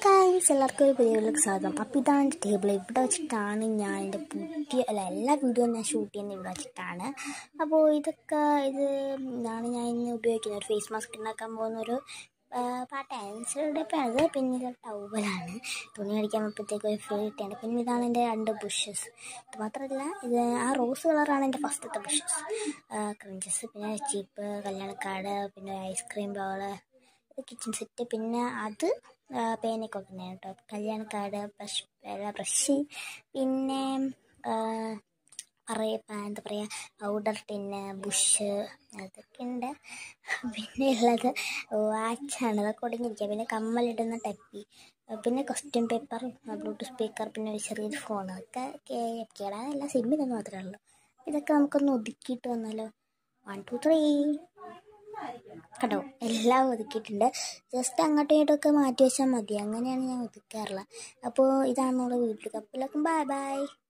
guys എല്ലാവർക്കും ഒരു പുതിയ വീട്ടിലേക്ക് സ്വാഗതം അപ്പോൾ ഇതാണ് എൻ്റെ ടേബിൾ ഇവിടെ വെച്ചിട്ടാണ് ഞാൻ എൻ്റെ പുതിയ അല്ല എല്ലാ വീഡിയോയും ഞാൻ ഷൂട്ട് ചെയ്യുന്നത് ഇവിടെ വെച്ചിട്ടാണ് അപ്പോൾ ഇതൊക്കെ ഇത് ഇതാണ് ഞാൻ ഇന്ന് ഉപയോഗിക്കുന്നത് ഒരു ഫേസ് മാസ്ക് ഉണ്ടാക്കാൻ പോകുന്ന ഒരു പാട്ട് ആൻസറുടെ അത് പിന്നെ ഇത് ടൗബലാണ് തുണി അടിക്കാൻ പോകുമ്പോഴത്തേക്ക് ഒരു ഫ്ലീറ്റാണ് പിന്നെ ഇതാണ് എൻ്റെ രണ്ട് ബുഷസ് ഇത് മാത്രമല്ല ഇത് ആ റോസ് കളറാണ് എൻ്റെ ഫസ്റ്റത്തെ ബുഷസ് ക്രഞ്ചസ് പിന്നെ ചീപ്പ് കല്യാണക്കാട് പിന്നെ ഐസ്ക്രീം ബോള് കിച്ചൺ സെറ്റ് പിന്നെ അത് പേനയൊക്കെ വെക്കുന്നതാണ് കേട്ടോ കല്യാണക്കാട് ബ്രഷ് ബ്രഷ് പിന്നെ പറയ എന്താ പറയുക പൗഡർ ടിന്ന് ബുഷ് അതൊക്കെ ഉണ്ട് പിന്നെ ഉള്ളത് വാച്ചാണ് അതൊക്കെ ഒടുങ്ങിയിരിക്കുക പിന്നെ കമ്മലിടുന്ന ടപ്പി പിന്നെ ക്വസ്റ്റ്യൻ പേപ്പർ ബ്ലൂടൂത്ത് സ്പീക്കർ പിന്നെ ഒരു ചെറിയൊരു ഫോൺ അതൊക്കെ കേടാനല്ല സിമ്മ് തന്നെ മാത്രമേ ഉള്ളൂ ഇതൊക്കെ നമുക്കൊന്ന് ഒതുക്കിയിട്ട് വന്നാലോ വൺ ടു ത്രീ കണ്ടോ എല്ലാം ഒതുക്കിയിട്ടുണ്ട് ജസ്റ്റ് അങ്ങോട്ടും ഇങ്ങോട്ടൊക്കെ മാറ്റി വെച്ചാൽ മതി അങ്ങനെയാണ് ഞാൻ ഒതുക്കാറുള്ളത് അപ്പോൾ ഇതാണ് നമ്മുടെ വീട്ടിൽ അപ്പോൾ എല്ലാവർക്കും ബൈ ബൈ